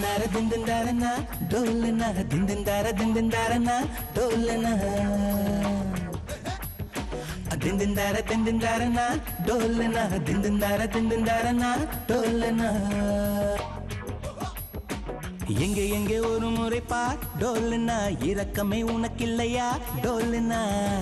திந்தந்தார திந்தந்தாரனா டோல்னா திந்தந்தார திந்தந்தாரனா டோல்னா திந்தந்தார திந்தந்தாரனா டோல்னா திந்தந்தார திந்தந்தாரனா டோல்னா எங்கே எங்கே ஒரு முறை பார் டோல்னா இரக்கமே உனக்கில்லையா டோல்னா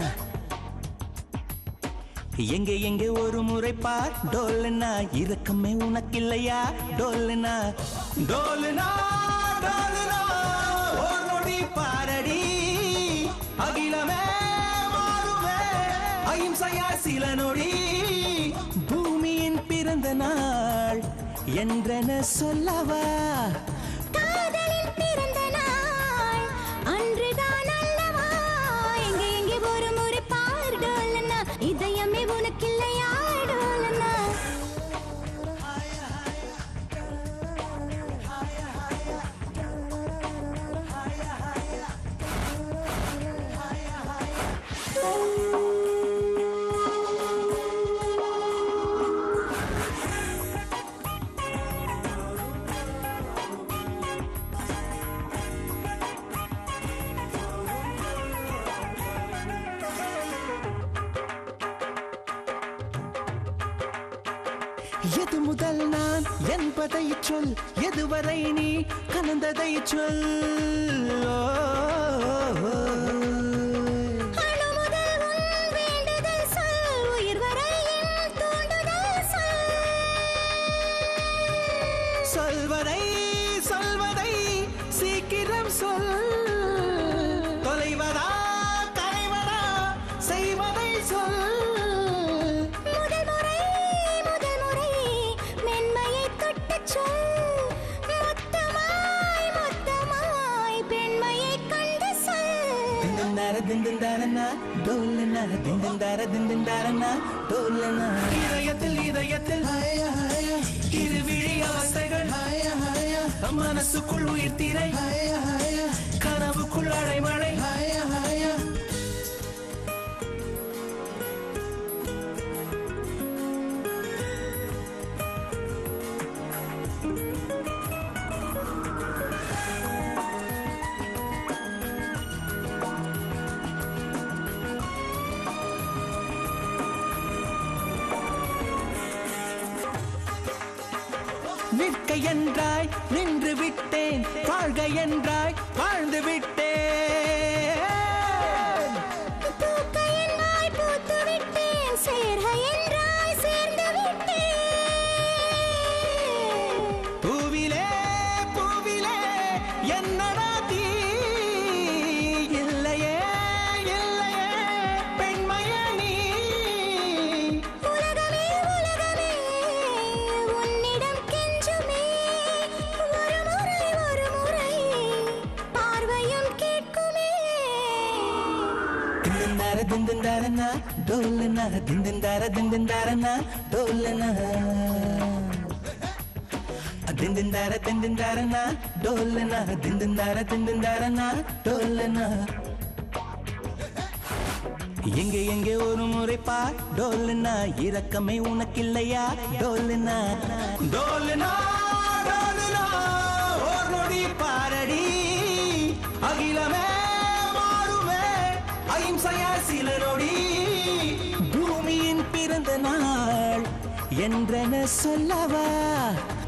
எங்கே எங்கே ஒரு முறை பார் டோல்னா இரக்கமே உனக்கில்லையா டோல்னா டோல்னா டோல்னா ஒரு நொடி பாரடி அகிலமே மாறுமே அகிம்சையா சில நொடி பூமியின் பிறந்த நாள் என்றென சொல்லவா காதலின் பிறந்த நாள் அன்றுதான் அல்லவா எங்கே எங்கே ஒரு முறை பார் டோலனா இதயமே உனக்கில்லையா டோலனா எது முதல் நான் என்பதை சொல் எதுவரை நீ கலந்ததை சொல் ஓ, ஓ, ஓ. அணு முதல் உன் வேண்டுதல் சொல் உயிர் வரை என் தூண்டுதல் சொல் சொல்வதை சொல்வதை சீக்கிரம் சொல் தொலைவதா தலைவதா செய்வதை சொல் முதல் முறை முதல் முறை மென்மையை தொட்டுச் சொல் மொத்தமாய் மொத்தமாய் பெண்மையை கண்டு சொல் திந்தந்தார திந்தந்தாரனா டோலனா திந்தந்தார திந்தந்தாரனா டோலனா இதயத்தில் இதயத்தில் இருவிழி அவஸ்தைகள் மனசுக்குள் உயிர் திரை கனவுக்குள் அடைமழை நிற்க என்றாய் நின்று விட்டேன் வாழ்க என்றாய் வாழ்ந்து விட்டேன் பூக்க என்னாய் பூத்து விட்டேன் சேர்க என்றாய் சேர்ந்து விட்டேன் பூவிலே பூவிலே என்னடா தீ இல்லையே இல்லையே பெண்மைய நீ உலகமே உலகமே உன்னிடம் கெஞ்சுமே ஒரு முறை ஒரு முறை பார்வையும் கேட்குமே திந்தந்தார திந்தந்தாரனா டோலனா திந்தந்தார திந்தந்தாரனா டோலனா திந்தந்தார திந்தந்தாரனா டோலனா திந்தந்தார திந்தந்தாரனா டோலனா எங்கே எங்கே ஒரு முறை பார் டோல்னா இரக்கமே உனக்கில்லையா டோல்னா டோல்னா டோல்னா ஒரு நொடி பாரடி அகிலமே மாறுமே அகிம்சையா சில நொடி பூமியின் பிறந்த நாள் என்றென சொல்லவா